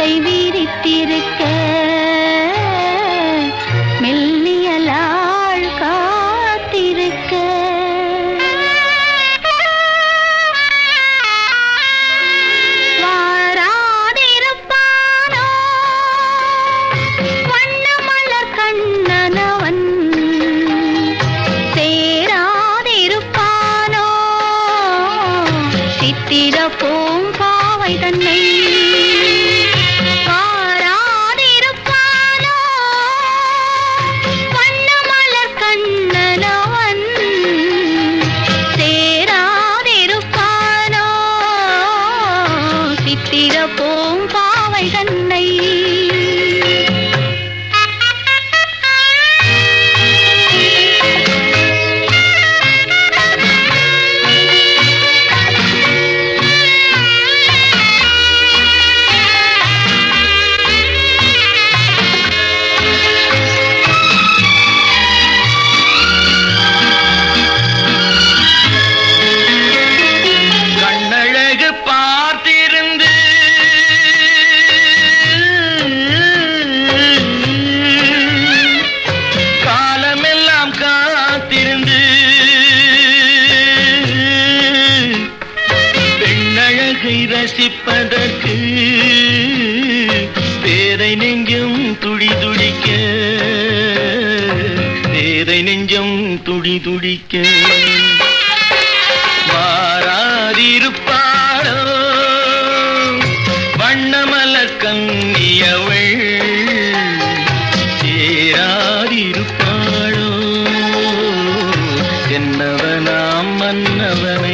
சிறகை விரித்திருக்க மெல்லியலாள் காத்திருக்க வாராதிருப்பானோ வண்ணமலர் கண்ணனவன் சேராதிருப்பானோ சித்திர பூம்பாவை தன்னை வாராதிருப்பானோ வண்ணமலர் கண்ணனவன் சேராதிருப்பானோ சித்திர பூம்பாவை தன்னை கண்ணழகு பார்த்திருந்து காலமெல்லாம் காத்திருந்து பெண்ணழகை ரசிப்பதற்கு பேரை நெஞ்சம் துடி துடிக்க பேரை நெஞ்சம் துடி துடிக்க மாறாதிருப்பாளோ வண்ணமலர் கங்கியவள் சேராதிருப்பாளோ என்னவனாம் மன்னவனை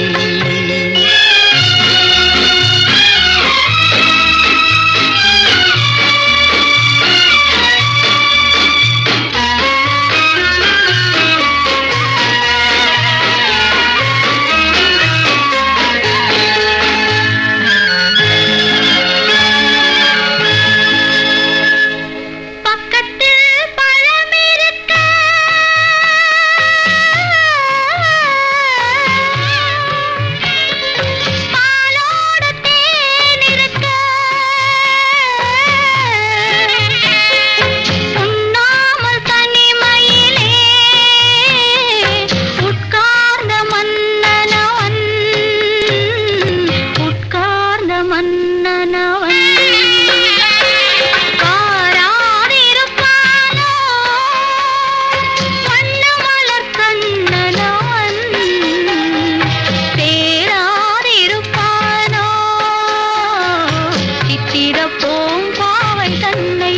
பக்கத்தில் பழம் இருக்க பாலோடு தேன் இருக்க உண்ணாமல் தனிமையிலே உட்கார்ந்த மன்னனவன் உட்கார்ந்த மன்னனவன் காராதிருப்பானோ வண்ணமலர் கண்ணனவன் சேராதிருப்பானோ சித்திர பூம்பாவை தன்னை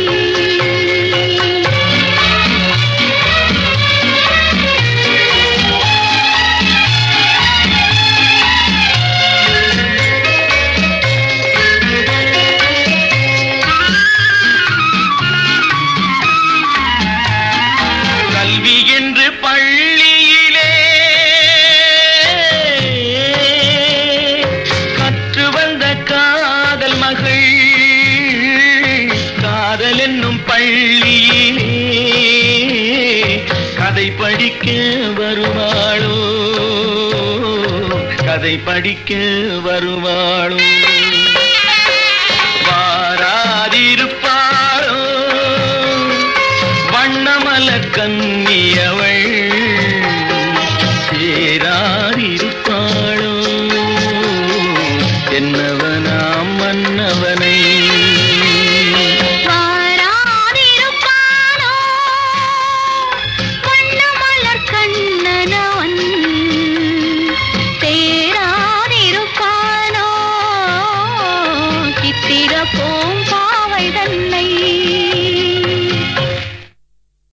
கல்வி என்று பள்ளியிலே கற்று வந்த காதல் மகள் காதல் என்னும் பள்ளியிலே கதை படிக்க வருவாளோ கதை படிக்க வருவாளோ